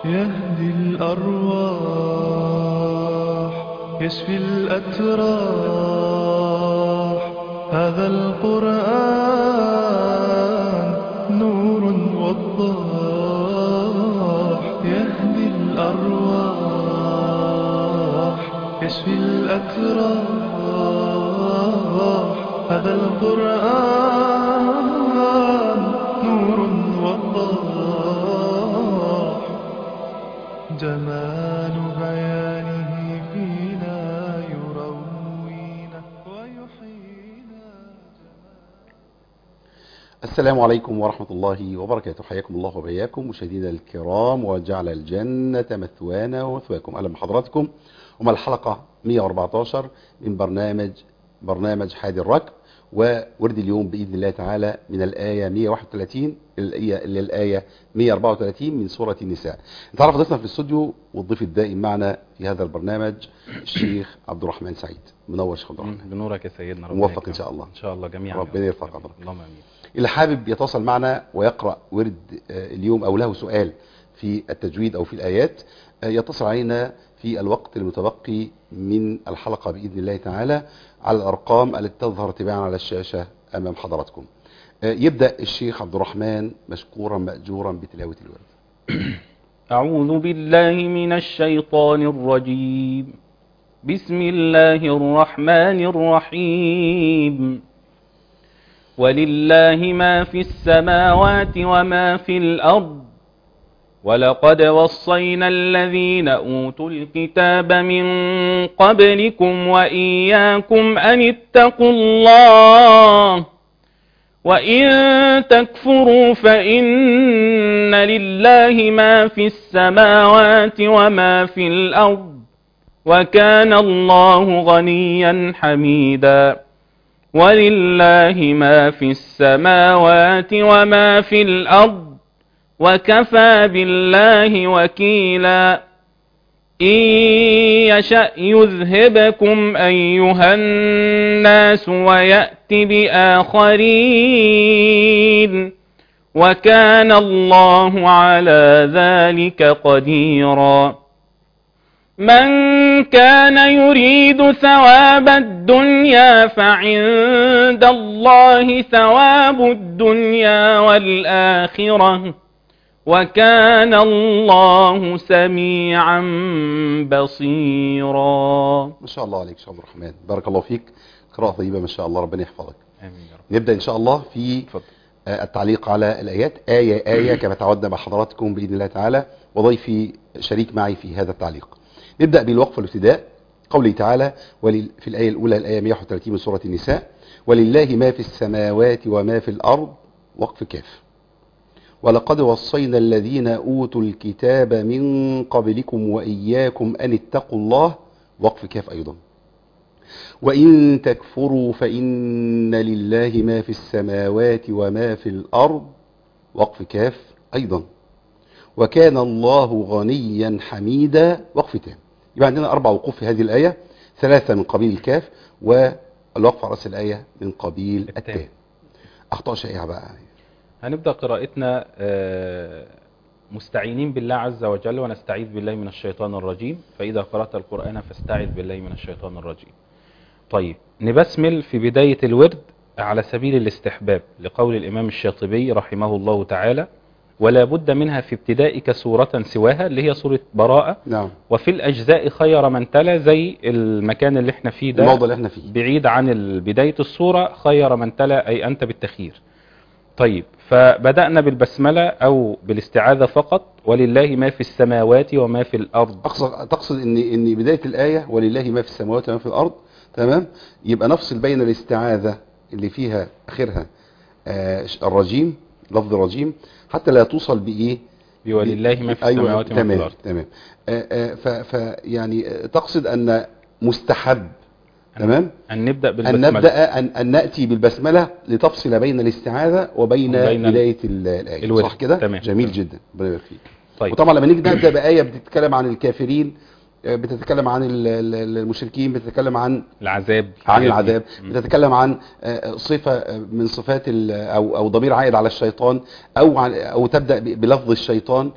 يهدي الأرواح يشفي الأتراح هذا القرآن نور وضاح يهدي الأرواح يشفي الأتراح هذا القرآن نور وضاح جمال بيانه فينا يروينا ويحيينا السلام عليكم ورحمة الله وبركاته حياكم الله وبياكم مشاهدينا الكرام وجعل الجنة مثوانا ومثواكم أهلا بحضراتكم وما الحلقة 114 من برنامج برنامج حادي الركب وورد اليوم بإذن الله تعالى من الآية 131 إلى الآية 134 من سورة النساء نتعرف ضيفنا في الاستوديو والضيف الدائم معنا في هذا البرنامج الشيخ عبد الرحمن سعيد منور شيخ عبد الرحمن بنورك يا سيدنا ربنا موفق يكرمك. إن شاء الله. ان شاء الله جميعا ربنا يا يرفع رب. قدرك. اللهم امين اللي حابب يتصل معنا ويقرأ ورد آه، اليوم أو له سؤال في التجويد أو في الآيات آه، يتصل علينا في الوقت المتبقي من الحلقة بإذن الله تعالى على الأرقام التي تظهر تباعا على الشاشة أمام حضراتكم آه، يبدأ الشيخ عبد الرحمن مشكورا مأجورا بتلاوة الورد أعوذ بالله من الشيطان الرجيم بسم الله الرحمن الرحيم ولله ما في السماوات وما في الأرض ولقد وصينا الذين أوتوا الكتاب من قبلكم وإياكم أن اتقوا الله وإن تكفروا فإن لله ما في السماوات وما في الأرض وكان الله غنيا حميدا ولله ما في السماوات وما في الأرض وكفى بالله وكيلا إن يشأ يذهبكم أيها الناس ويأت بآخرين وكان الله على ذلك قديرا من كان يريد ثواب الدنيا فعند الله ثواب الدنيا والآخرة وكان الله سميعا بصيرا ما شاء الله عليك شيخ عبد الرحمن بارك الله فيك قراءة طيبة ما شاء الله ربنا يحفظك آمين يا رب نبدأ إن شاء الله في اتفضل آه، التعليق على الآيات آية آية كما تعودنا مع حضراتكم بإذن الله تعالى وضيفي شريك معي في هذا التعليق نبدأ بالوقف والابتداء قوله تعالى ولل... في الآية الأولى الآية 131 من سورة النساء ولله ما في السماوات وما في الأرض وقف كاف ولقد وصينا الذين أوتوا الكتاب من قبلكم وإياكم أن اتقوا الله وقف كاف أيضا وإن تكفروا فإن لله ما في السماوات وما في الأرض وقف كاف أيضا وكان الله غنيا حميدا وقف تام يبقى عندنا أربع وقوف في هذه الآية ثلاثة من قبيل الكاف والوقف على رأس الآية من قبيل التام. التام أخطاء شائعة بقى هنبدأ قراءتنا آه، مستعينين بالله عز وجل ونستعيذ بالله من الشيطان الرجيم فإذا قرأت القرآن فاستعذ بالله من الشيطان الرجيم طيب نبسمل في بداية الورد على سبيل الاستحباب لقول الإمام الشاطبي رحمه الله تعالى ولا بد منها في ابتدائك سورة سواها اللي هي سورة براءة نعم وفي الأجزاء خير من تلا زي المكان اللي احنا فيه ده الموضوع اللي احنا فيه بعيد عن ال- بداية الصورة خير من تلا أي أنت بالتخيير طيب فبدأنا بالبسملة أو بالاستعاذة فقط ولله ما في السماوات وما في الأرض أقصد تقصد ان ان بدايه الايه ولله ما في السماوات وما في الارض تمام يبقى نفصل بين الاستعاذه اللي فيها اخرها آه الرجيم لفظ الرجيم حتى لا توصل بايه ولله ما في أيوة السماوات وما في تمام الأرض تمام آه آه ف ف يعني آه، تقصد ان مستحب تمام أن نبدأ ان بالبسملة نبدا ان, أن ناتي بالبسمله لتفصل بين الاستعاذه وبين, وبين ال- بدايه ال- الايه الورد. صح كده تمام. جميل تمام. جدا ربنا يبارك فيك طيب وطبعا لما نيجي نبدا بايه بتتكلم عن الكافرين آه، بتتكلم عن ال- ال- المشركين بتتكلم عن العذاب عن العذاب مم. بتتكلم عن آه، صفه آه، من صفات ال- او او ضمير عائد على الشيطان او عن او تبدا ب- بلفظ الشيطان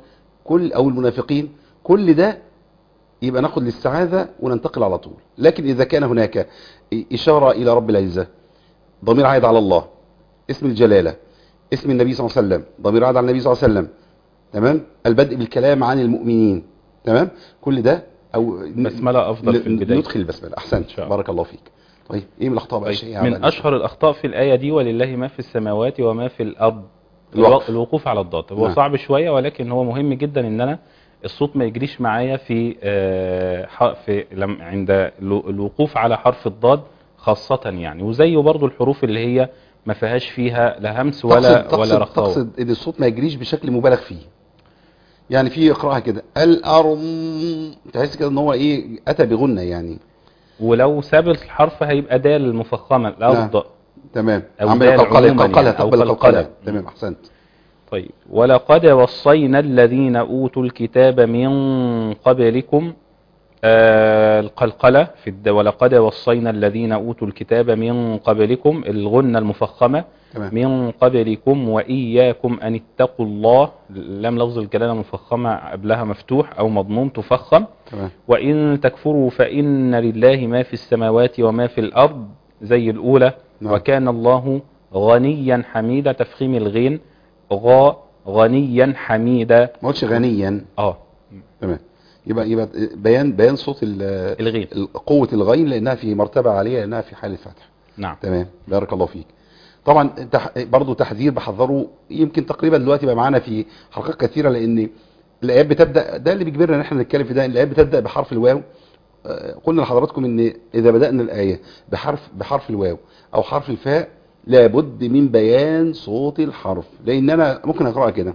كل او المنافقين كل ده يبقى ناخد للسعادة وننتقل على طول لكن إذا كان هناك إشارة إلى رب العزة ضمير عائد على الله اسم الجلالة اسم النبي صلى الله عليه وسلم ضمير عائد على النبي صلى الله عليه وسلم تمام البدء بالكلام عن المؤمنين تمام كل ده أو بسملة أفضل في البداية. ندخل البسملة أحسنت إن شاء الله. بارك الله فيك طيب إيه من الأخطاء بقى طيب الشيء من أشهر الأخطاء في الآية دي ولله ما في السماوات وما في الأرض الوقف. الوقوف على الضاد هو نعم. صعب شوية ولكن هو مهم جدا إن أنا الصوت ما يجريش معايا في آه، ح- في لم عند الو- الوقوف على حرف الضاد خاصة يعني وزيه برضو الحروف اللي هي ما فيهاش فيها لا همس ولا تقصد ولا تقصد, رخاوة تقصد ان الصوت ما يجريش بشكل مبالغ فيه يعني في اقراها كده الارض تحس كده ان هو ايه اتى بغنى يعني ولو ساب الحرف هيبقى دال المفخمة الأرض تمام أو عمل دال قلقله عموماً قلقله يعني، أو تقبل قلقلة. قلقله تمام احسنت طيب ولقد وصينا الذين أوتوا الكتاب من قبلكم آه القلقلة في الد... ولقد وصينا الذين أوتوا الكتاب من قبلكم الغنة المفخمة تمام من قبلكم وإياكم أن اتقوا الله لم لفظ الكلام مفخمة قبلها مفتوح أو مضموم تفخم تمام وإن تكفروا فإن لله ما في السماوات وما في الأرض زي الأولى نعم. وكان الله غنيا حميدا تفخيم الغين غا غنيا حميدا ما قلتش غنيا اه تمام يبقى يبقى بيان بيان صوت ال- الغين ال- قوه الغين لانها في مرتبه عاليه لانها في حال الفتح نعم تمام بارك الله فيك طبعا تح... برضو تحذير بحذره يمكن تقريبا دلوقتي بقى معانا في حلقات كثيره لان الايات بتبدا ده اللي بيجبرنا ان احنا نتكلم في ده إن الايات بتبدا بحرف الواو آه، قلنا لحضراتكم ان اذا بدانا الايه بحرف بحرف الواو او حرف الفاء لابد من بيان صوت الحرف لان انا ممكن اقراها كده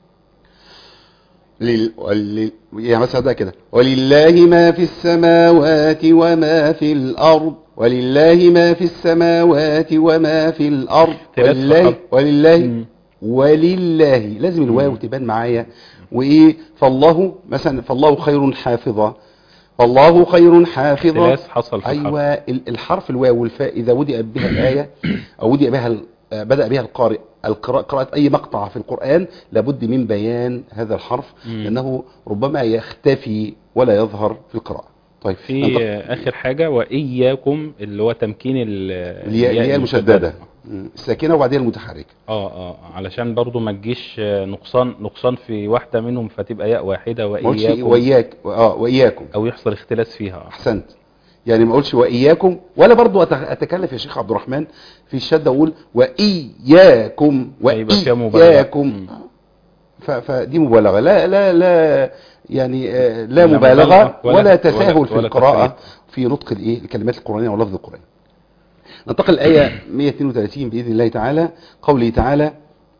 لل... ولل... يعني مثلا ده كده ولله ما في السماوات وما في الأرض ولله ما في السماوات وما في الأرض ثلاث ولله فقط. ولله مم. ولله لازم الواو مم. تبان معايا وايه فالله مثلا فالله خير حافظا فالله خير حافظا اختلاس حصل في ايوه الحرف ال- الحرف الواو والفاء اذا ودأ بها الايه او ودأ بها ال- آه، بدأ بها القارئ القراءة قراءة اي مقطع في القرآن لابد من بيان هذا الحرف مم. لانه ربما يختفي ولا يظهر في القراءة طيب في ننتقل- آه، آخر حاجة وإياكم اللي هو تمكين ال- الياء الياء المشددة مم. الساكنة وبعدين المتحركة اه اه علشان برضو ما تجيش آه، نقصان نقصان في واحدة منهم فتبقى ياء واحدة ما قلتش وإياكم وإياك اه وإياكم أو يحصل اختلاس فيها احسنت يعني ما اقولش واياكم ولا برضو أت- اتكلف يا شيخ عبد الرحمن في الشده اقول واياكم يبقى فيها مبالغة. واياكم مم. ف- فدي مبالغه لا لا لا يعني آه، لا لا مبالغه مبالغة ولا, ولا- تساهل ولا- في ولا القراءه تفريط. في نطق الايه الكلمات القرانيه ولفظ القران ننتقل الايه 132 باذن الله تعالى قوله تعالى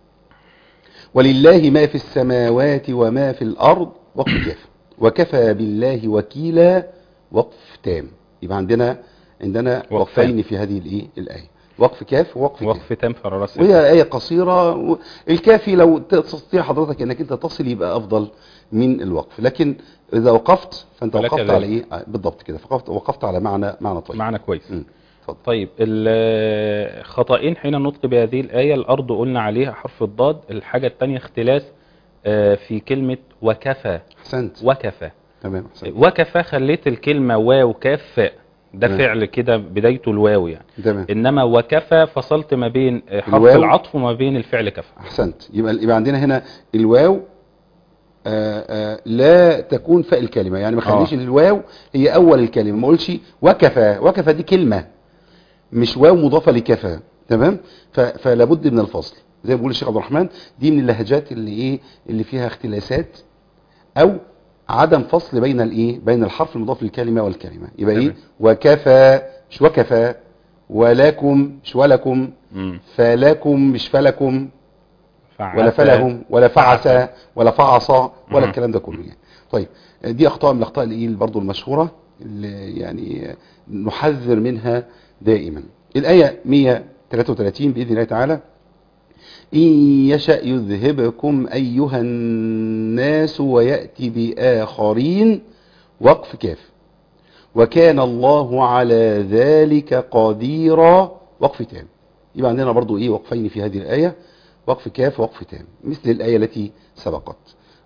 ولله ما في السماوات وما في الارض وقف كاف وكفى بالله وكيلا وقف تام يبقى عندنا عندنا وقفان. وقفين في هذه الايه الايه وقف كاف ووقف كاف وقف تام في الراس وهي آية قصيرة و- الكافي لو تستطيع حضرتك انك انت تصل يبقى افضل من الوقف لكن اذا وقفت فانت ولك وقفت ذلك. على ايه آه، بالضبط كده فقفت وقفت على معنى معنى طيب معنى كويس مم. اتفضل. طيب الخطأين حين النطق بهذه الآية الأرض قلنا عليها حرف الضاد الحاجة التانية اختلاس آه، في كلمة وكفى احسنت وكفى تمام احسنت وكفى خليت الكلمة واو كاف فاء ده تمام. فعل كده بدايته الواو يعني تمام انما وكفى فصلت ما بين آه، حرف الواو. العطف وما بين الفعل كفى احسنت يبقى يبقى عندنا هنا الواو آآ آآ لا تكون فاء الكلمة يعني ما خليش آه. الواو هي اول الكلمة ما اقولش وكفى وكفى دي كلمة مش واو مضافة لكفى تمام ف- فلا بد من الفصل زي ما بيقول الشيخ عبد الرحمن دي من اللهجات اللي ايه اللي فيها اختلاسات او عدم فصل بين الايه بين الحرف المضاف للكلمة والكلمة يبقى ايه تمام. وكفى مش وكفى ولكم مش ولكم مم. فلكم مش فلكم ولا فعسى. فلهم ولا فعسى ولا فعصى ولا مم. الكلام ده كله يعني طيب دي اخطاء من الاخطاء اللي إيه برضو المشهوره اللي يعني نحذر منها دائما الايه 133 باذن الله تعالى إن يشأ يذهبكم أيها الناس ويأتي بآخرين وقف كاف وكان الله على ذلك قديرا وقف تام يبقى عندنا برضو إيه وقفين في هذه الآية وقف كاف ووقف تام مثل الآية التي سبقت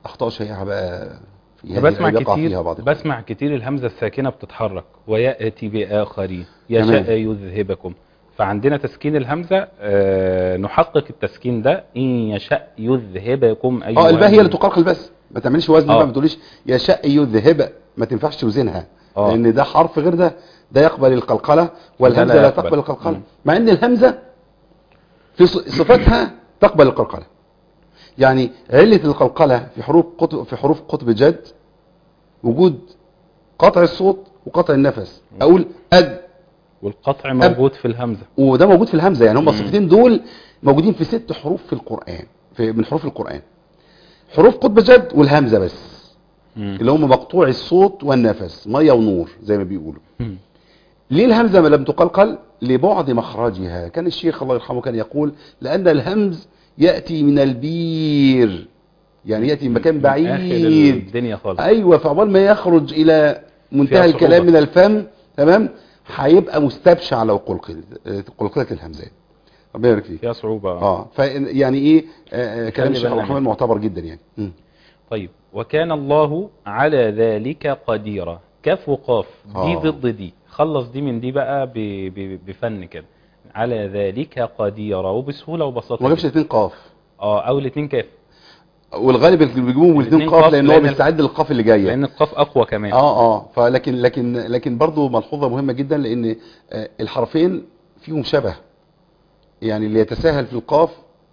اخطاء شائعه بقى في هذه بسمع الآية يقع كتير فيها بعض الإخوة. بسمع كتير الهمزة الساكنة بتتحرك ويأتي بآخرين يشاء تمام. يذهبكم فعندنا تسكين الهمزة آه نحقق التسكين ده إن يشاء يذهبكم أيها اه الباء هي اللي الم- تقلقل بس ما تعملش وزن آه. بقى ما تقوليش يشاء يذهب ما تنفعش توزنها آه. لان ده حرف غير ده ده يقبل القلقله والهمزه لا لا, يقبل. تقبل القلقله مم. مع ان الهمزه في ص- صفتها تقبل القلقله يعني عله القلقله في حروف قطب في حروف قطب جد وجود قطع الصوت وقطع النفس اقول اد والقطع موجود في الهمزة وده موجود في الهمزه يعني هم مم. الصفتين دول موجودين في ست حروف في القران في من حروف القران حروف قطب جد والهمزه بس مم. اللي هم مقطوع الصوت والنفس ميه ونور زي ما بيقولوا مم. ليه الهمزه ما لم تقلقل لبعد مخرجها كان الشيخ الله يرحمه كان يقول لان الهمز ياتي من البير يعني ياتي من مكان من آخر بعيد الدنيا خالص ايوه فعقبال ما يخرج الى منتهى فيها الكلام صعوبة. من الفم تمام هيبقى مستبشع لو قلقل قلقلت الهمزات ربنا يبارك فيك فيها صعوبة اه فيعني ايه آه، آه، كلام خلي الشيخ بالنا الرحمن منه. معتبر جدا يعني مم. طيب وكان الله على ذلك قديرا كاف وقاف دي آه. ضد دي خلص دي من دي بقى ب... ب... بفن كده على ذلك قديرا وبسهولة وبساطة ما جابش جدا. الاثنين قاف اه او الاثنين كاف والغالب اللي بيجيبوهم الاثنين الاتنين قاف قاف لان هو لأن ال- بيستعد للقاف اللي جايه لان القاف اقوى كمان اه اه فلكن لكن لكن برضه ملحوظه مهمه جدا لان آه، الحرفين فيهم شبه يعني اللي يتساهل في القاف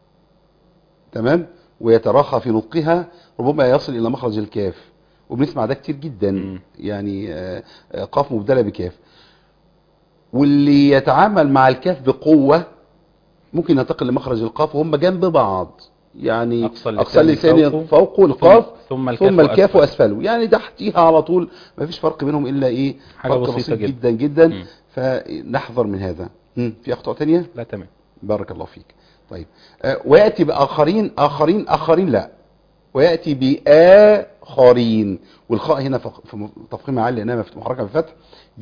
تمام ويتراخى في نطقها ربما يصل الى مخرج الكاف وبنسمع ده كتير جدا مم. يعني آه، آه، قاف مبدله بكاف واللي يتعامل مع الكاف بقوه ممكن ينتقل لمخرج القاف وهم جنب بعض يعني أقصى اللسان اقصى اللسان فوقه، فوقه القاف ثم الكاف, ثم الكاف وأسفل. واسفله يعني تحتيها على طول ما فيش فرق بينهم الا ايه حاجة فرق بسيطة بسيط جدا. جدا جدا مم. فنحذر من هذا مم. في اخطاء تانية لا تمام بارك الله فيك طيب آه وياتي باخرين اخرين اخرين لا وياتي باخرين والخاء هنا فق- في م- تفخيم عالي لانها مفت- محركه بفتح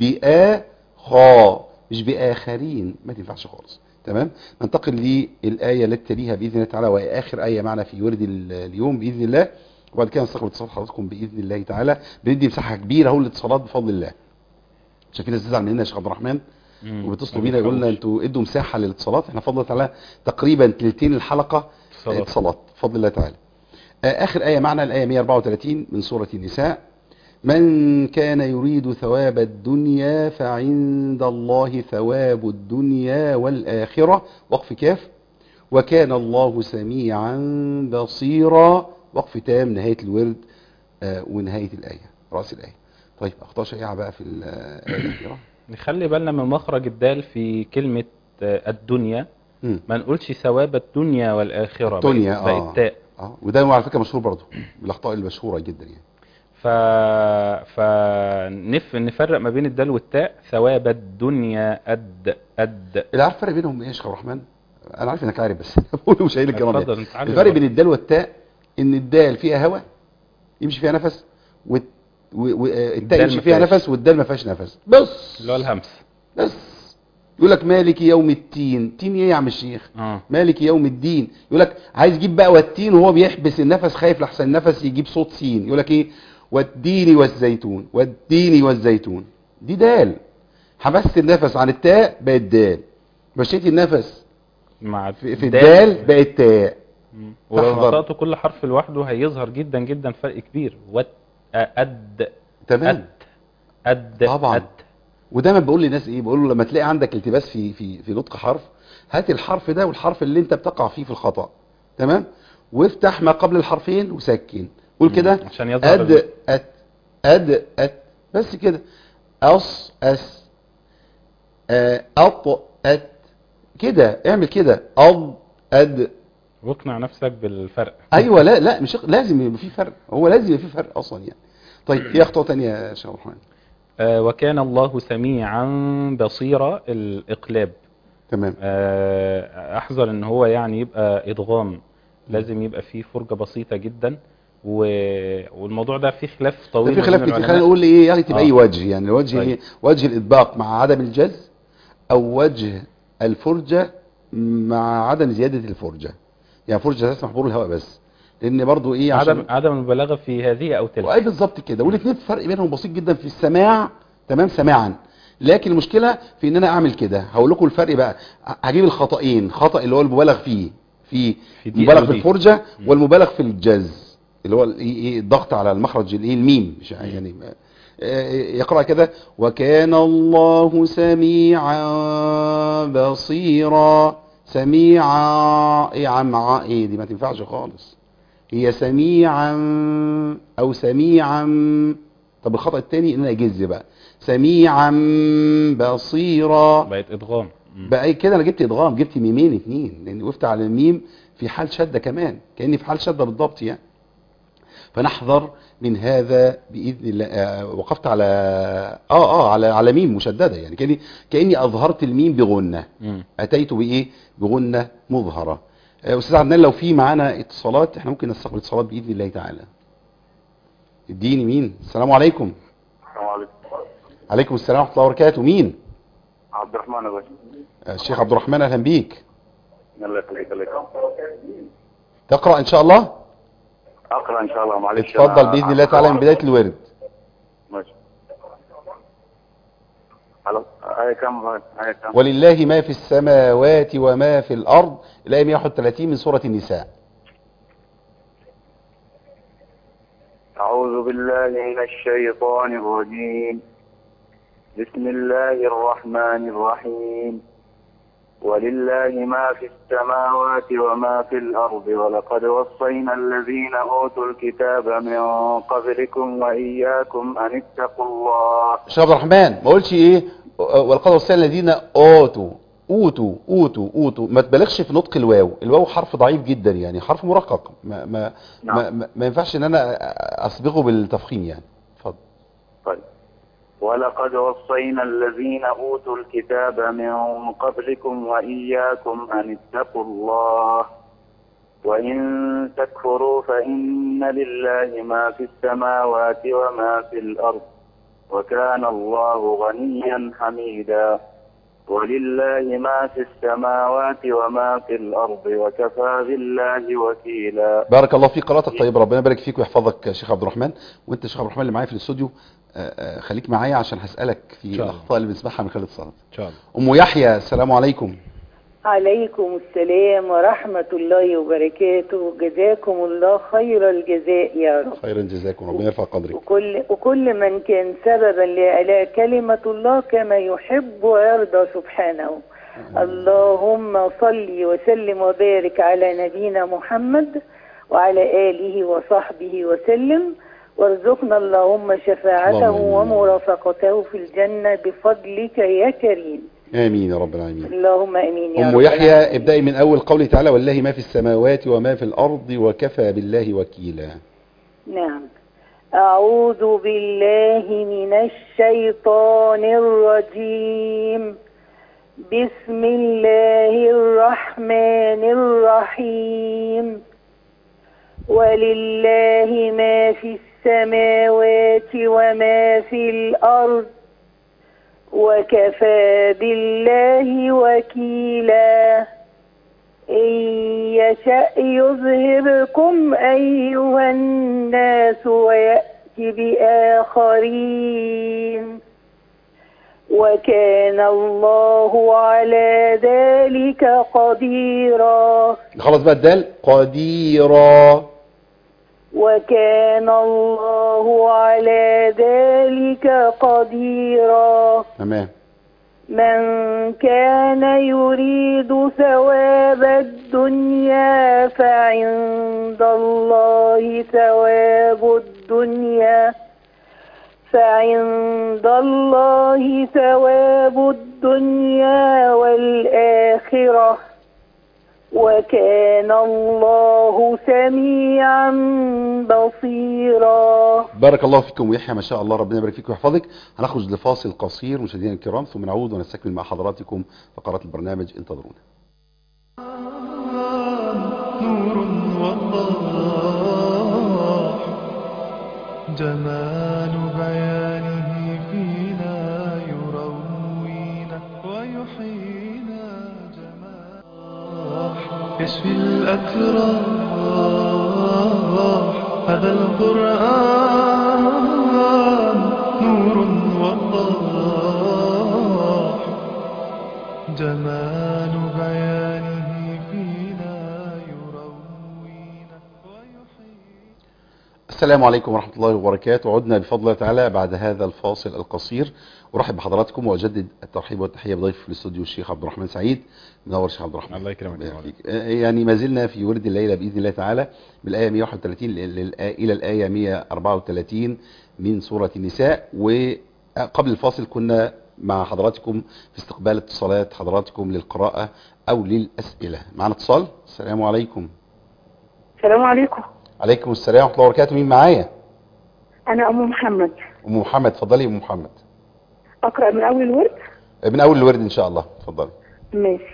باخا مش باخرين ما تنفعش خالص تمام ننتقل للايه التي تليها باذن الله تعالى وهي اخر ايه معنا في ورد ال- اليوم باذن الله وبعد كده نستقبل اتصال حضراتكم باذن الله تعالى بندي مساحه كبيره اهو للاتصالات بفضل الله عشان في ناس تزعل مننا يا شيخ عبد الرحمن مم. وبيتصلوا ما بينا يقولوا لنا بيفهموش. انتوا ادوا مساحه للاتصالات احنا فضل الله تعالى تقريبا تلتين الحلقه اتصالات. اتصالات بفضل الله تعالى آه، اخر ايه معنا الايه 134 من سوره النساء من كان يريد ثواب الدنيا فعند الله ثواب الدنيا والاخره وقف كاف وكان الله سميعا بصيرا وقف تام نهايه الورد آه، ونهايه الايه راس الايه طيب اخطاء شائعه بقى في الايه الاخيره نخلي بالنا من مخرج الدال في كلمة آه، الدنيا مم. ما نقولش ثواب الدنيا والآخرة الدنيا، بقت- آه. بقت تاء اه وده على فكره مشهور برضه من الاخطاء المشهوره جدا يعني ف... فنف نفرق ما بين الدال والتاء ثواب الدنيا أد أد اللي عارف الفرق بينهم ايه يا شيخ عبد الرحمن انا عارف انك عارف بس انا بقول مش قايل الكلام اتفضل، ده انت عارف الفرق برضه. بين الدال والتاء ان الدال فيها هواء يمشي فيها نفس والت... و... و... آه، التاء الدال يمشي ما فيها فيهاش. نفس والدال ما فيهاش نفس بس اللي هو الهمس بس يقول لك مالك يوم التين تين ايه يا عم الشيخ اه مالك يوم الدين يقول لك عايز يجيب بقى والتين وهو بيحبس النفس خايف لحسن النفس يجيب صوت سين يقول لك ايه والدين والزيتون والدين والزيتون دي دال حبست النفس عن التاء بقت دال مشيت النفس مع في, في الدال بقت تاء مم. ولو فاحذر. نطقت كل حرف لوحده هيظهر جدا جدا فرق كبير وات أد تمام أد أد طبعاً. أد ودايما بقول للناس ايه بقول له لما تلاقي عندك التباس في في في نطق حرف هات الحرف ده والحرف اللي انت بتقع فيه في الخطأ تمام وافتح ما قبل الحرفين وسكن قول مم. كده عشان يظهر أد ال- أت أد أت بس كده أص أس آه، أط أت كده اعمل كده أض أد واقنع نفسك بالفرق أيوة لا لا مش لازم يبقى في فرق هو لازم يبقى في فرق أصلا يعني طيب ايه أخطاء تانية يا شيخ عبد الرحمن آه وكان الله سميعا بصيرا الإقلاب تمام آه أحذر إن هو يعني يبقى إدغام لازم يبقى فيه فرجة بسيطة جدا و... والموضوع ده فيه خلاف ده طويل في ما خلاف بين كتير العلماء. خلينا نقول ايه يعني تبقى آه. اي وجه يعني الوجه طيب. ايه وجه الاطباق مع عدم الجز او وجه الفرجه مع عدم زياده الفرجه يعني فرجه تسمح بمرور الهواء بس لان برضو ايه عشان عدم عدم المبالغه في هذه او تلك واي بالظبط كده والاثنين فرق بينهم بسيط جدا في السماع تمام سماعا لكن المشكله في ان انا اعمل كده هقول لكم الفرق بقى هجيب الخطأين خطأ اللي هو المبالغ فيه في في دي مبالغ أو في دي. الفرجه مم. والمبالغ في الجز اللي هو ال- إيه- إيه الضغط على المخرج الايه الميم مش يعني آه، يقرأ كده وكان الله سميعا بصيرا سميعا ايه عم ايه دي ما تنفعش خالص هي سميعا او سميعا طب الخطأ التاني ان انا اجز بقى سميعا بصيرا بقت ادغام مم. بقى كده انا جبت ادغام جبت ميمين اتنين لان وقفت على الميم في حال شدة كمان كأني في حال شدة بالضبط يعني فنحذر من هذا باذن الله آه، وقفت على اه اه على على ميم مشدده يعني كاني كاني اظهرت الميم بغنه مم. اتيت بايه بغنه مظهره آه، استاذ عدنان لو في معانا اتصالات احنا ممكن نستقبل اتصالات باذن الله تعالى اديني مين السلام عليكم السلام عليكم عليكم السلام ورحمه الله وبركاته مين عبد الرحمن يا باشا آه، الشيخ عبد الرحمن اهلا بيك الله يخليك الله يكرمك تقرا ان شاء الله اقرا ان شاء الله معلش اتفضل أنا- باذن الله تعالى من بدايه الورد ماشي الو ايه كم ايه كم ولله ما في السماوات وما في الارض الايه 131 من سوره النساء أعوذ بالله من الشيطان الرجيم بسم الله الرحمن الرحيم ولله ما في السماوات وما في الأرض ولقد وصينا الذين أوتوا الكتاب من قبلكم وإياكم أن اتقوا الله شيخ عبد الرحمن ما قولش ايه ولقد وصينا الذين اوتوا اوتوا اوتوا اوتوا ما تبالغش في نطق الواو الواو حرف ضعيف جدا يعني حرف مرقق ما ما ما, ما, ما ينفعش ان انا اصبغه بالتفخيم يعني اتفضل طيب ولقد وصينا الذين أوتوا الكتاب من قبلكم وإياكم أن اتقوا الله وإن تكفروا فإن لله ما في السماوات وما في الأرض وكان الله غنيا حميدا ولله ما في السماوات وما في الأرض وكفى بالله وكيلا بارك الله فيك قراءتك طيب ربنا يبارك فيك ويحفظك يا شيخ عبد الرحمن وانت يا شيخ عبد الرحمن اللي معايا في الاستوديو آه، آه، خليك معايا عشان هسالك في إن شاء الله. الاخطاء اللي بنسمعها من خلال الصلاه ان شاء الله ام يحيى السلام عليكم عليكم السلام ورحمة الله وبركاته جزاكم الله خير الجزاء يا رب خيرا جزاكم ربنا يرفع قدرك وكل, وكل من كان سببا لإعلاء كلمة الله كما يحب ويرضى سبحانه اللهم صل وسلم وبارك على نبينا محمد وعلى آله وصحبه وسلم وارزقنا اللهم شفاعته اللهم آمين. ومرافقته في الجنة بفضلك يا كريم امين يا رب العالمين اللهم امين يا ام رب يحيى العالمين. ابدأي من اول قوله تعالى والله ما في السماوات وما في الارض وكفى بالله وكيلا نعم أعوذ بالله من الشيطان الرجيم بسم الله الرحمن الرحيم ولله ما في السماوات وما في الأرض وكفى بالله وكيلا إن يشأ يذهبكم أيها الناس ويأتي بآخرين وكان الله على ذلك قديرا خلاص بقى الدال قديرا وكان الله على ذلك قديرا تمام من كان يريد ثواب الدنيا فعند الله ثواب الدنيا فعند الله ثواب الدنيا والآخرة وكان الله سميعا بصيرا بارك الله فيكم ويحيى ما شاء الله ربنا يبارك فيك ويحفظك هنخرج لفاصل قصير مشاهدينا الكرام ثم نعود ونستكمل مع حضراتكم فقرات البرنامج انتظرونا نور وضاح جمال بيانه فينا يروينا ويحيينا جمال يشفي الأتراح هذا القرآن نور وضاح جمال بيانه فينا يروينا ويحيي السلام عليكم ورحمة الله وبركاته عدنا بفضل الله تعالى بعد هذا الفاصل القصير ورحب بحضراتكم واجدد الترحيب والتحية بضيف في الاستوديو الشيخ عبد الرحمن سعيد منور الشيخ عبد الرحمن الله يكرمك يا الله مولانا. يخليك. آه، يعني ما زلنا في ورد الليلة بإذن الله تعالى بالآية 131 لل- للآ- إلى الآية 134 من سورة النساء وقبل الفاصل كنا مع حضراتكم في استقبال اتصالات حضراتكم للقراءة أو للأسئلة معنا اتصال السلام عليكم السلام عليكم عليكم السلام ورحمة الله وبركاته مين معايا أنا أم محمد أم محمد اتفضلي يا أم محمد أقرأ من أول الورد من اول الورد ان شاء الله اتفضلي ماشي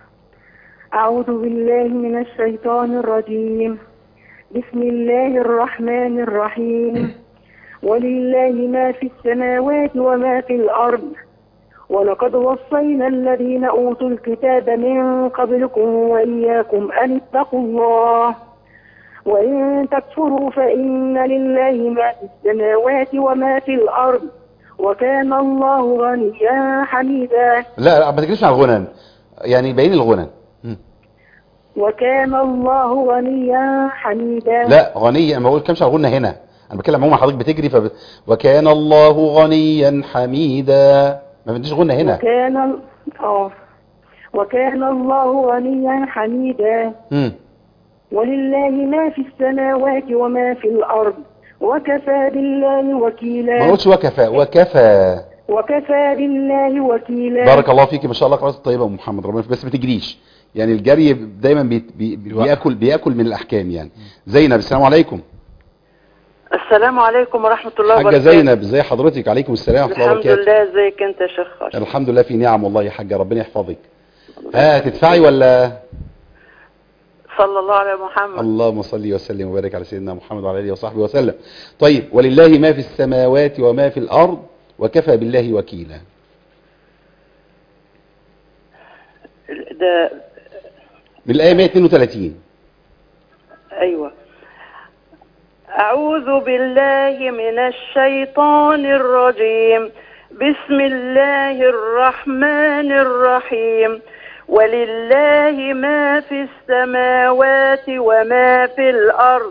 أعوذ بالله من الشيطان الرجيم بسم الله الرحمن الرحيم ولله ما في السماوات وما في الأرض ولقد وصينا الذين أوتوا الكتاب من قبلكم وإياكم أن اتقوا الله وإن تكفروا فإن لله ما في السماوات وما في الأرض وكان الله غنيا حميدا لا لا ما تجريش على الغنى يعني باين الغنى مم. وكان الله غنيا حميدا لا غني انا بقول كمش على الغنى هنا انا بتكلم عموما حضرتك بتجري فب... وكان الله غنيا حميدا ما بديش غنى هنا وكان اه وكان الله غنيا حميدا مم. ولله ما في السماوات وما في الأرض وكفى بالله ما وكيلا قلتش وكفى وكفى وكفى بالله وكيلا بارك الله فيك ما شاء الله قراءة طيبة يا أم محمد ربنا بس ما تجريش يعني الجري دايما بي... بي... بياكل بياكل من الاحكام يعني زينب السلام عليكم السلام عليكم ورحمة الله حاجة وبركاته زينب ازي حضرتك عليكم السلام ورحمة الله الحمد وبركاته لله ازيك انت يا شيخ خالد الحمد لله في نعم والله يا حاجة ربنا يحفظك ها تدفعي ولا صلى الله على محمد اللهم صل وسلم وبارك على سيدنا محمد وعلى اله وصحبه وسلم طيب ولله ما في السماوات وما في الارض وكفى بالله وكيلا ده من الايه 132 ايوه اعوذ بالله من الشيطان الرجيم بسم الله الرحمن الرحيم ولله ما في السماوات وما في الارض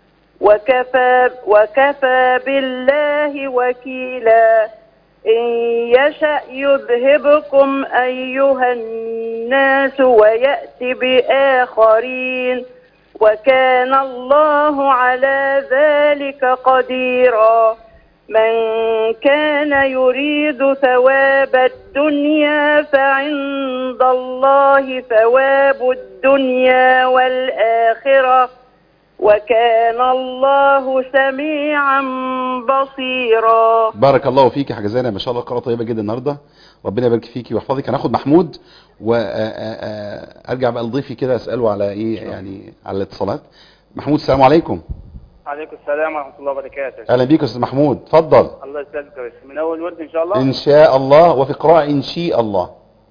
وكفى وكفى بالله وكيلا إن يشأ يذهبكم أيها الناس ويأتي بآخرين وكان الله على ذلك قديرا من كان يريد ثواب الدنيا فعند الله ثواب الدنيا والآخرة وكان الله سميعا بصيرا بارك الله فيك يا حاجة زينب ما شاء الله قراءة طيبة جدا النهارده ربنا يبارك فيكي ويحفظك هناخد محمود وارجع بقى لضيفي كده اساله على ايه يعني على الاتصالات محمود السلام عليكم عليكم السلام ورحمة الله وبركاته اهلا بيك يا استاذ محمود اتفضل الله يسلمك يا باشا. من أول ورد إن شاء الله ان شاء الله وفي قراءة ان شاء الله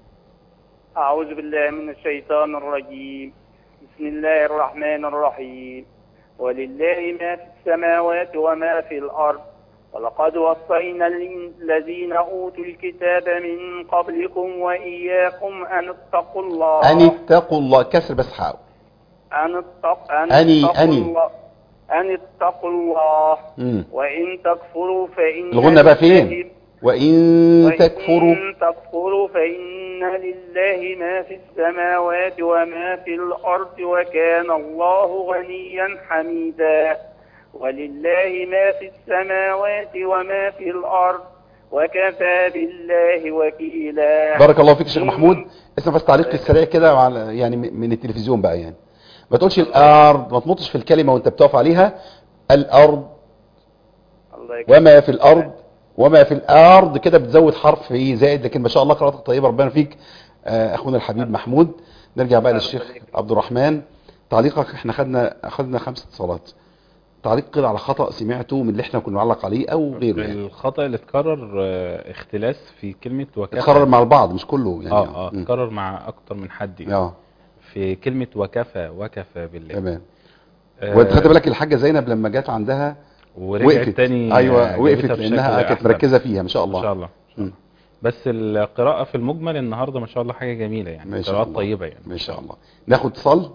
أعوذ بالله من الشيطان الرجيم بسم الله الرحمن الرحيم ولله ما في السماوات وما في الأرض ولقد وصينا الذين أوتوا الكتاب من قبلكم وإياكم أن اتقوا الله ان اتقوا الله كسر بس حاول أن اتق... أن أني- اتقوا أني. الله أن اتقوا الله مم. وإن تكفروا فإن الغنى بقى لله- فين وان تكفروا وإن تكفروا فإن لله ما في السماوات وما في الأرض وكان الله غنيا حميدا ولله ما في السماوات وما في الأرض وكفى بالله وكيلا بارك الله فيك يا شيخ محمود اسمع بس تعليق السريع كده على- يعني من التلفزيون بقى يعني ما تقولش الارض ما تنطش في الكلمه وانت بتقف عليها الارض الله يكرمك. وما في الارض وما في الارض كده بتزود حرف ايه زائد لكن ما شاء الله قراءتك طيبه ربنا فيك آه، اخونا الحبيب محمود نرجع بقى للشيخ عبد الرحمن تعليقك احنا خدنا اخذنا خمس اتصالات تعليق كده على خطا سمعته من اللي احنا كنا نعلق عليه او غيره يعني الخطأ اللي اتكرر آه، اختلاس في كلمة وكفى اتكرر مع البعض مش كله يعني اه اه مم. اتكرر مع اكتر من حد يعني. اه في كلمة وكفى وكفى بالله تمام آه، وانت خدت بالك الحاجه زينب لما جت عندها ورجعت تاني ايوه آه، وقفت جابتها بشكل لانها كانت أحسن. مركزه فيها ما شاء الله ما شاء الله مم. بس القراءة في المجمل النهارده ما شاء الله حاجة جميلة يعني ما شاء قراءات الله. طيبة يعني ما شاء الله ناخد اتصال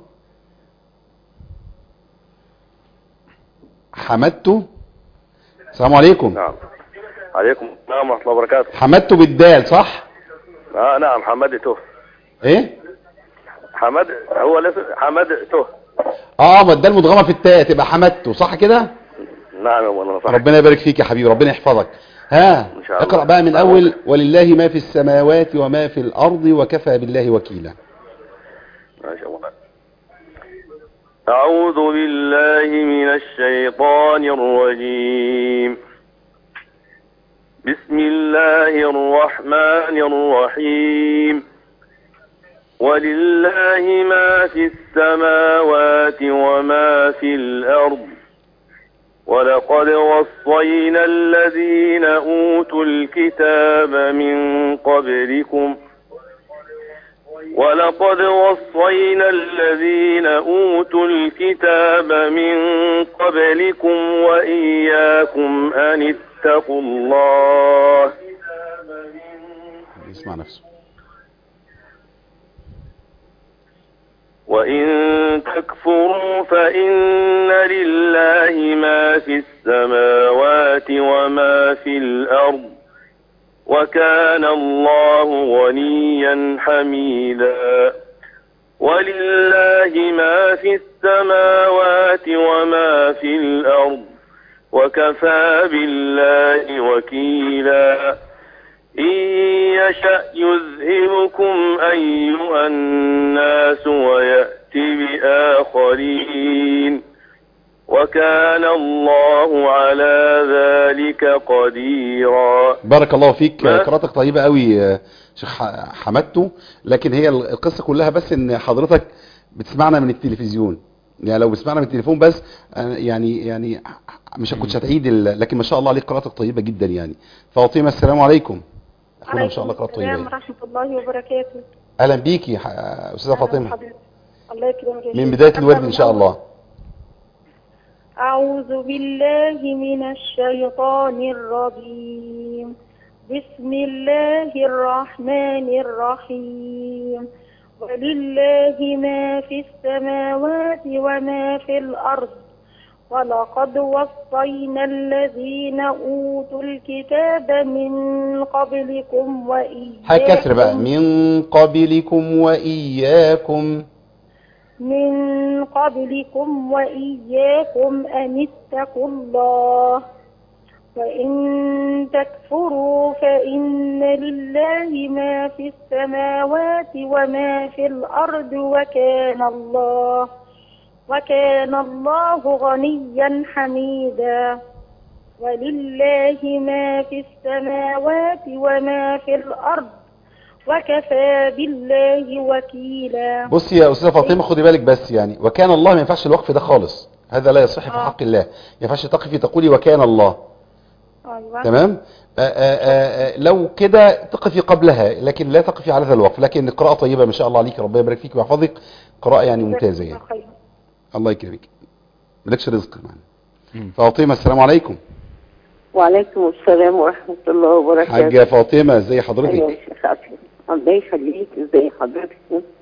حمدته السلام عليكم نعم عليكم السلام ورحمة الله وبركاته حمدته بالدال صح آه نعم حمدته ايه حمد هو الاسم حمدته اه ما الدال مدغمه في التاء تبقى حمدته صح كده نعم يا مولانا صح ربنا يبارك فيك يا حبيبي ربنا يحفظك ها إن شاء الله. اقرا بقى من اول ولله ما في السماوات وما في الارض وكفى بالله وكيلا ما شاء الله أعوذ بالله من الشيطان الرجيم بسم الله الرحمن الرحيم ولله ما في السماوات وما في الأرض ولقد وصينا الذين أوتوا الكتاب من قبلكم ولقد وصينا الذين أوتوا الكتاب من قبلكم وإياكم أن اتقوا الله يسمع نفسه وإن تكفروا فإن لله ما في السماوات وما في الأرض وكان الله غنيا حميدا ولله ما في السماوات وما في الأرض وكفى بالله وكيلا إن يشأ يذهبكم أيها الناس ويأت بآخرين وكان الله على ذلك قديرا بارك الله فيك ما- قراءتك طيبة قوي آه، شيخ ح- حمدته لكن هي القصة كلها بس ان حضرتك بتسمعنا من التلفزيون يعني لو بتسمعنا من التليفون بس آه، يعني يعني مش كنتش هتعيد ال- لكن ما شاء الله عليك قراءتك طيبة جدا يعني فاطمة السلام عليكم اخونا ما شاء الله قراءة طيبة السلام يعني. ورحمة الله وبركاته اهلا بيكي ح- استاذة أهلا فاطمة بحضرتك. الله يكرمك يا من شيخ. بداية الورد أبدأ ان شاء من الله أعوذ بالله من الشيطان الرجيم بسم الله الرحمن الرحيم ولله ما في السماوات وما في الأرض ولقد وصينا الذين أوتوا الكتاب من قبلكم وإياكم هكسر بقى من قبلكم وإياكم من قبلكم وإياكم أن اتقوا الله وإن تكفروا فإن لله ما في السماوات وما في الأرض وكان الله وكان الله غنيا حميدا ولله ما في السماوات وما في الأرض وكفى بالله وكيلا بصي يا استاذه فاطمه خدي بالك بس يعني وكان الله ما ينفعش الوقف ده خالص هذا لا يصح في آه. حق الله ما ينفعش تقفي تقولي وكان الله أيوة. تمام آآ آآ لو كده تقفي قبلها لكن لا تقفي على هذا الوقف لكن قراءه طيبه ما شاء الله عليك ربنا يبارك فيك ويحفظك قراءه يعني ممتازه يعني خير. الله يكرمك مالكش رزق معنا مم. فاطمه السلام عليكم وعليكم السلام ورحمة الله وبركاته حاجه فاطمه ازي أيوة حضرتك يا شيخ أسلم الله يخليك ازي حضرتك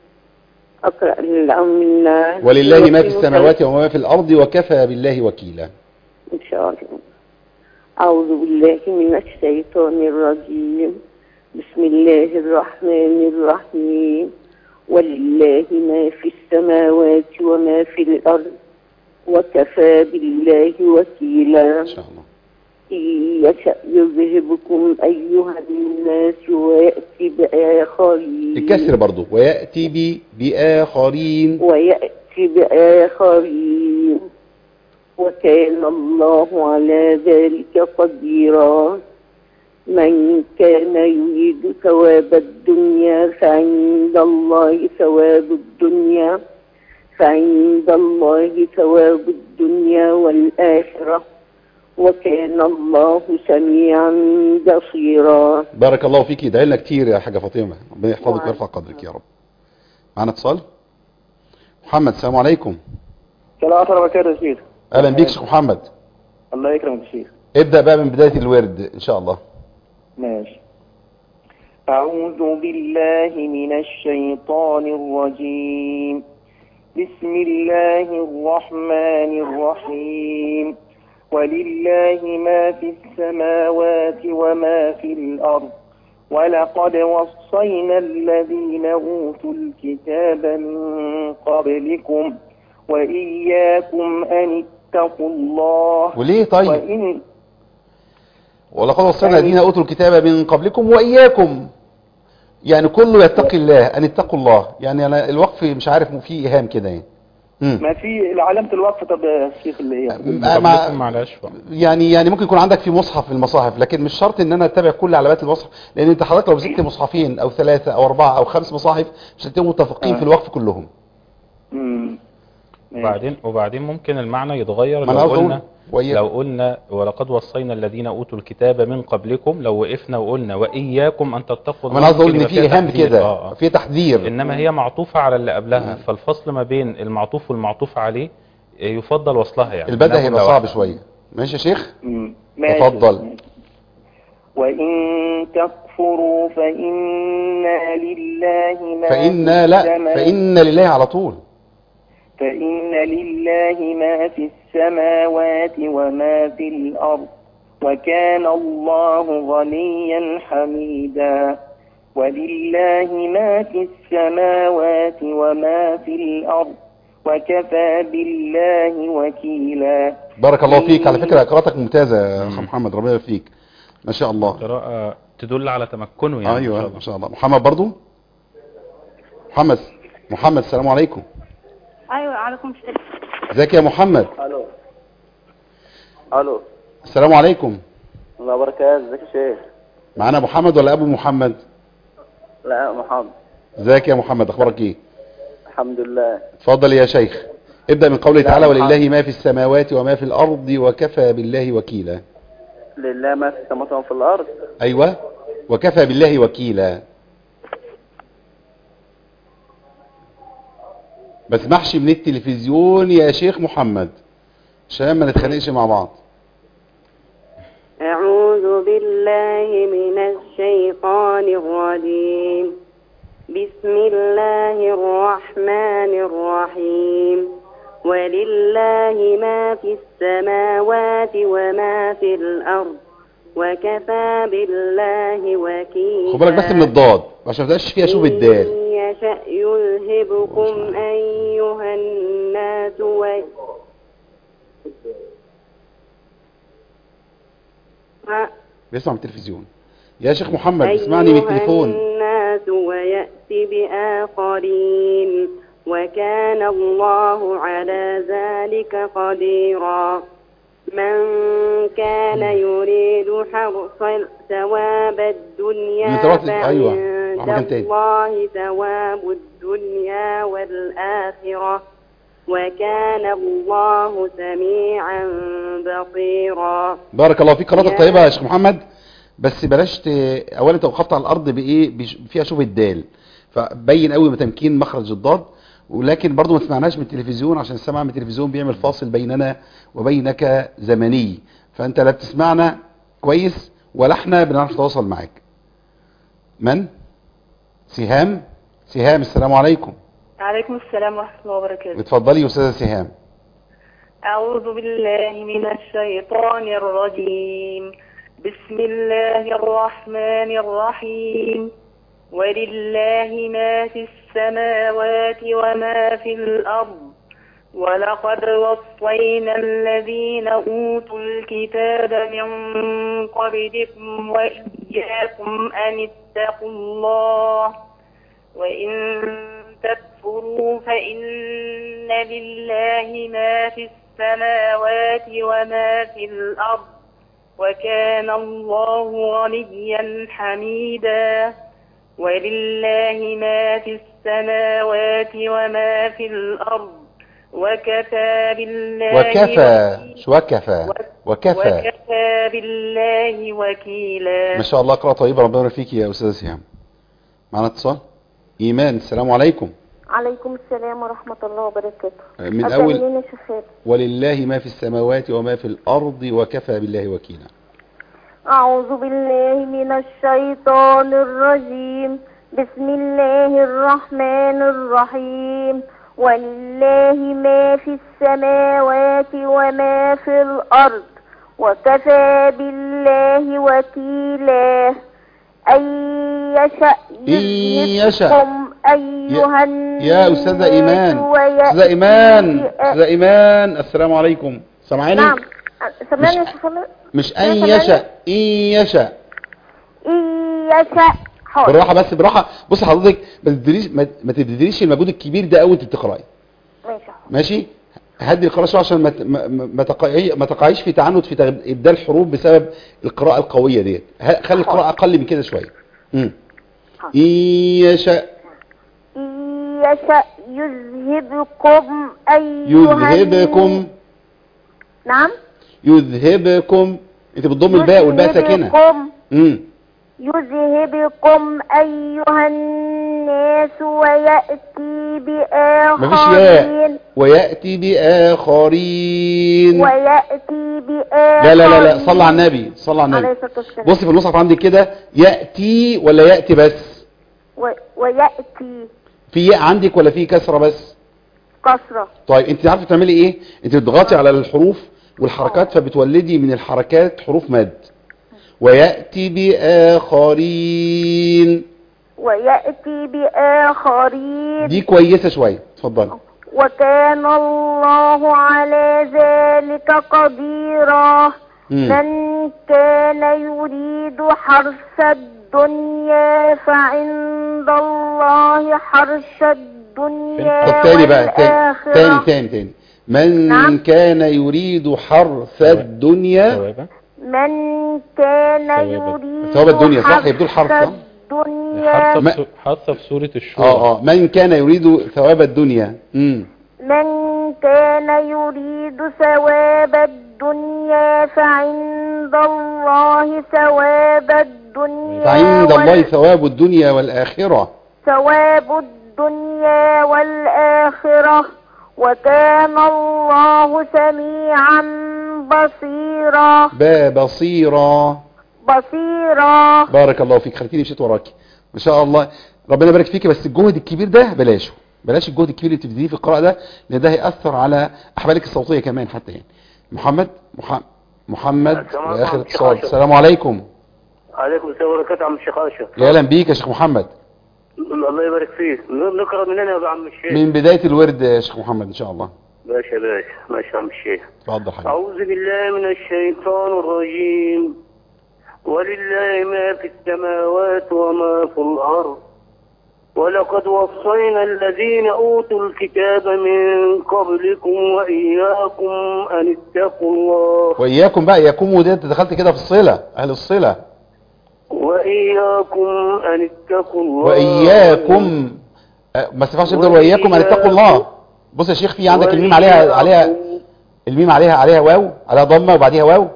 أقرأ من ولله ما في السماوات وما في الارض وكفى بالله وكيلا إن شاء الله أعوذ بالله من الشيطان الرجيم بسم الله الرحمن الرحيم ولله ما في السماوات وما في الأرض وكفى بالله وكيلا ان شاء الله إن يشأ يذهبكم أيها الناس ويأتي بآخرين الكسر برضو وياتي بي باخرين ويأتي بآخرين وكان الله على ذلك قديرا من كان يريد ثواب الدنيا فعند الله ثواب الدنيا فعند الله ثواب الدنيا والآخرة وكان الله سميعا بصيرا بارك الله فيك ادعي لنا كتير يا حاجه فاطمه ربنا يحفظك وعليكم ويرفع قدرك يا رب معنا اتصال محمد السلام عليكم السلام ورحمة الله وبركاته يا شيخ اهلا بيك شيخ محمد الله يكرمك يا شيخ ابدأ بقى من بداية الورد ان شاء الله ماشي أعوذ بالله من الشيطان الرجيم بسم الله الرحمن الرحيم ولله ما في السماوات وما في الأرض ولقد وصينا الذين أوتوا الكتاب من قبلكم وإياكم أن اتقوا الله وليه طيب وإن ولقد وصلنا الذين اوتوا الكتاب من قبلكم واياكم يعني كله يتقي الله ان اتقوا الله يعني انا الوقف مش عارف فيه ايهام كده يعني مم. ما في علامة الوقف طب يا شيخ اللي هي مع- مع- معلش بقى. يعني يعني ممكن يكون عندك في مصحف من المصاحف لكن مش شرط ان انا اتبع كل علامات المصحف لان انت حضرتك لو مسكت مصحفين او ثلاثة او اربعة او خمس مصاحف مش هتبقوا متفقين آه. في الوقف كلهم مم. وبعدين وبعدين ممكن المعنى يتغير ما لو أنا عاوز قلنا أقول وإياكم. لو قلنا ولقد وصينا الذين اوتوا الكتاب من قبلكم لو وقفنا وقلنا واياكم ان تتقوا ما انا عاوز اقول ان ممكن في يبقى فيها ايهام تحذير. كده آه آه. في تحذير انما هي معطوفه على اللي قبلها فالفصل ما بين المعطوف والمعطوف عليه آه، يفضل وصلها يعني البدء إنها هيبقى جملة صعب واحدة. شوية ماشي يا شيخ مم. ماشي. تفضل وإن تكفروا فإن لله ما فإن في لا السماء- فإن لله على طول فإن لله ما في السماوات وما في الأرض وكان الله غنيا حميدا ولله ما في السماوات وما في الأرض وكفى بالله وكيلا بارك الله فيك على فكرة قراءتك ممتازة يا أخ محمد ربنا يبارك فيك ما شاء الله قراءة تدل على تمكنه يعني إن شاء ايوه الله. ما شاء الله محمد برضو محمد محمد السلام عليكم ايوه عليكم السلام ازيك يا محمد الو الو السلام عليكم الله وبركاته ازيك يا شيخ معانا محمد ولا ابو محمد لا محمد ازيك يا محمد اخبارك ايه الحمد لله اتفضل يا شيخ ابدأ من قوله لا، تعالى محمد. ولله ما في السماوات وما في الارض وكفى بالله وكيلا لله ما في السماوات وما في الارض ايوه وكفى بالله وكيلا ما تسمحش من التلفزيون يا شيخ محمد عشان ما نتخانقش مع بعض أعوذ بالله من الشيطان الرجيم بسم الله الرحمن الرحيم ولله ما في السماوات وما في الأرض وكفى بالله وكيلا خد بالك بس من الضاد عشان ما تبقاش فيها شوب الدال إن يشأ يذهبكم أيها الناس و... بيسمع من التلفزيون يا شيخ محمد اسمعني من أيها التليفون الناس ويأتي بآخرين وكان الله على ذلك قديرا من كان يريد حرص ثواب الدنيا من ثواب- أيوة. راح فعند مكان تاني. الله ثواب الدنيا والآخرة وكان الله سميعا بصيرا بارك الله فيك قراءتك يا- طيبه يا شيخ محمد بس بلاش ت... اولا انت وقفت على الارض بايه بش... فيها شوب الدال فبين قوي تمكين مخرج الضاد ولكن برضو ما تسمعناش من التلفزيون عشان السماع من التلفزيون بيعمل فاصل بيننا وبينك زمني فانت لا بتسمعنا كويس ولا احنا بنعرف نتواصل معاك من سهام سهام السلام عليكم عليكم السلام ورحمة الله وبركاته اتفضلي يا استاذه سهام أعوذ بالله من الشيطان الرجيم بسم الله الرحمن الرحيم ولله ما في السماوات وما في الأرض ولقد وصينا الذين أوتوا الكتاب من قبلكم وإياكم أن اتقوا الله وإن تكفروا فإن لله ما في السماوات وما في الأرض وكان الله غنيا حميدا ولله ما في السماوات وما في الأرض وكفى بالله وكفى شو وكفى وكفى وكفى بالله وكيلا ما شاء الله قراءة طيبة ربنا يبارك فيك يا أستاذ سهام معنا اتصال إيمان السلام عليكم عليكم السلام ورحمة الله وبركاته من أبدأ أول منين يا شيخ خالد؟ ولله ما في السماوات وما في الأرض وكفى بالله وكيلا أعوذ بالله من الشيطان الرجيم بسم الله الرحمن الرحيم ولله ما في السماوات وما في الأرض وكفى بالله وكيلا أن يشأ إن يشأ. يذهبكم أيها الناس يا أستاذة إيمان أستاذة إيمان أستاذة إيمان السلام عليكم سامعاني نعم سمعني يا شيخ خالد؟ مش يا أن سلام. يشأ إن يشأ إن يشأ حاضر بالراحة بس بالراحة بص حضرتك ما تبذليش ما ما تبذليش المجهود الكبير ده قوي انت بتقراي ماشي ماشي هدي القراءة شوية عشان ما ت- ما- ما ما تقعي- ما تقعيش في تعنت في تغ- ابدال حروف بسبب القراءة القوية ديت ه- خلي القراءة اقل من كده شوية امم ان يشأ إن يشأ يذهبكم أيها يذهبكم نعم يذهبكم انت بتضم الباء والباء ساكنة يذهبكم امم يذهبكم أيها الناس ويأتي مفيش ياء بآخرين ويأتي بآخرين ويأتي بآخرين لا لا لا لا صلى على النبي صلى على عليه النبي الصلاة والسلام بصي في المصحف عندك كده يأتي ولا يأتي بس و... ويأتي في ياء عندك ولا في كسرة بس كسرة طيب انت عارفه تعملي ايه انت بتضغطي على الحروف والحركات فبتولدي من الحركات حروف مد ويأتي بآخرين ويأتي بآخرين دي كويسة شوية اتفضلي وكان الله على ذلك قديرا مم. من كان يريد حرث الدنيا فعند الله حرث الدنيا طب تاني بقى تاني والآخرة تاني تاني, تاني. من نعم. كان يريد حرث الدنيا من كان يريد ثواب الدنيا صح حرث يبدو الحرف صح الدنيا حاطه ما- في سو- حاطه في سوره الشورى اه اه من كان يريد ثواب الدنيا امم من كان يريد ثواب الدنيا فعند الله ثواب الدنيا فعند وال- الله ثواب الدنيا والآخرة ثواب الدنيا والآخرة وكان الله سميعا بصيرا با بصيرا بصيرا بارك الله فيك خليتيني مشيت وراكي ما شاء الله ربنا يبارك فيكي بس الجهد الكبير ده بلاشه بلاش الجهد الكبير اللي بتبذليه في القراءة ده لان ده هيأثر على احوالك الصوتية كمان حتى يعني محمد مح... محمد السلام عليكم واخر ورحمة الله اتصال وبركاته. السلام عليكم عليكم السلام ورحمة عم الشيخ اشرف يا اهلا بيك يا شيخ محمد الله يبارك فيك نقرا من هنا يا عم الشيخ من بداية الورد يا شيخ محمد ان شاء الله ماشي يا باشا ماشي يا عم الشيخ اتفضل حبيبي أعوذ بالله من الشيطان الرجيم ولله ما في السماوات وما في الأرض ولقد وصينا الذين أوتوا الكتاب من قبلكم وإياكم أن اتقوا الله واياكم بقى اياكم ودي انت دخلت كده في الصلة اهل الصلة وإياكم أن اتقوا الله واياكم أه، ما تنفعش تفضل واياكم ان اتقوا الله بص يا شيخ في عندك الميم عليها عليها الميم عليها عليها واو عليها ضمه وبعديها واو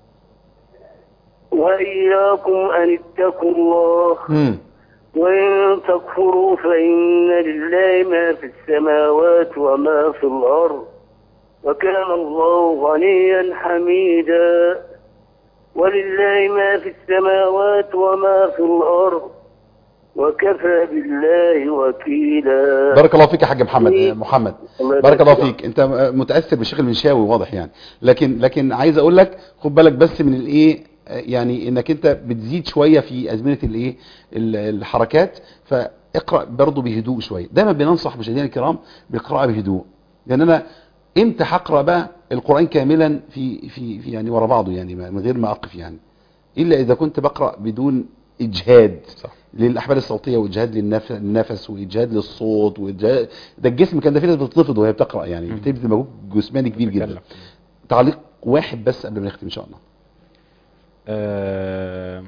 وإياكم أن اتقوا الله امم وإن تكفروا فإن لله ما في السماوات وما في الأرض وكان الله غنيا حميدا ولله ما في السماوات وما في الأرض وكفى بالله وكيلا بارك الله فيك يا حاج محمد آه، محمد الله بارك الله يبارك فيك انت آه، متاثر بالشيخ المنشاوي واضح يعني لكن لكن عايز اقول لك خد بالك بس من الايه آه، يعني انك انت بتزيد شويه في ازمنه الايه ال- الحركات فاقرا برضه بهدوء شويه دايما بننصح مشاهدينا الكرام بالقراءه بهدوء لان انا امتى هقرا بقى القران كاملا في في, في يعني ورا بعضه يعني ما- من غير ما اقف يعني الا اذا كنت بقرا بدون اجهاد صح. للاحبال الصوتيه واجهاد للنف- للنفس واجهاد للصوت واجهاد ده الجسم كان ده في ناس بتتلفظ وهي بتقرا يعني بتبذل مجهود جسماني كبير جدا تعليق واحد بس قبل ما نختم ان شاء الله آه،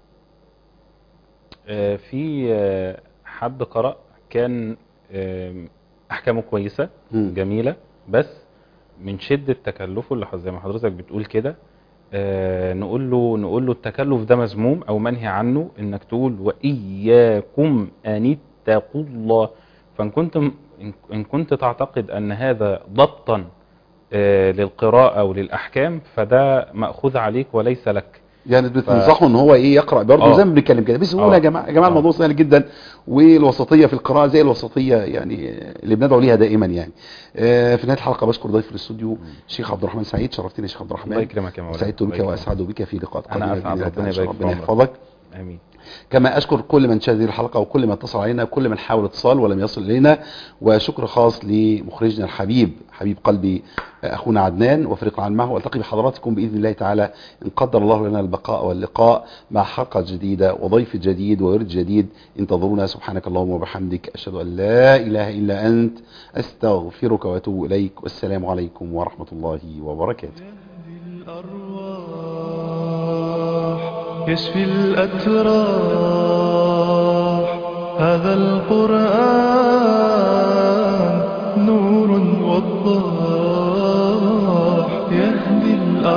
آه، في آه، حد قرأ كان آم، أحكامه كويسة جميلة بس من شدة تكلفه اللي زي ما حضرتك بتقول كده آه، نقول له نقول له التكلف ده مذموم او منهي عنه انك تقول واياكم ان اتقوا الله فإن كنت إن- إن كنت تعتقد أن هذا ضبطا آه، للقراءة وللأحكام فده مأخوذ عليك وليس لك يعني بتنصحه ان هو ايه يقرا برضه آه. زي ما بنتكلم كده بسهوله آه. يا جماعه يا جماعه آه. الموضوع سهل جدا والوسطيه في القراءه زي الوسطيه يعني اللي بندعو ليها دائما يعني آه، في نهايه الحلقه بشكر ضيف الاستوديو الشيخ عبد الرحمن سعيد شرفتني يا شيخ عبد الرحمن الله يكرمك يا مولانا. سعدت الله بك يكرمك. واسعد بك في لقاءات أنا قادمه أسعد بإذن الله ربنا تعالى. يبارك في ربنا عمرك. يحفظك آمين كما أشكر كل من شاهد هذه الحلقة وكل من اتصل علينا وكل من حاول اتصال ولم يصل إلينا وشكر خاص لمخرجنا الحبيب حبيب قلبي أخونا عدنان وفريق العمل معه والتقي بحضراتكم بإذن الله تعالى إن قدر الله لنا البقاء واللقاء مع حلقة جديدة وضيف جديد وورد جديد انتظرونا سبحانك اللهم وبحمدك أشهد أن لا إله إلا أنت أستغفرك وأتوب إليك والسلام عليكم ورحمة الله وبركاته يشفي الأتراح هذا القرآن نور وضاح يهدي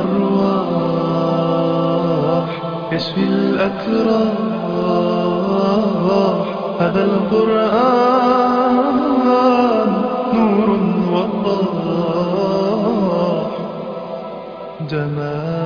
الأرواح يشفي الأتراح هذا القرآن نور وضاح جمال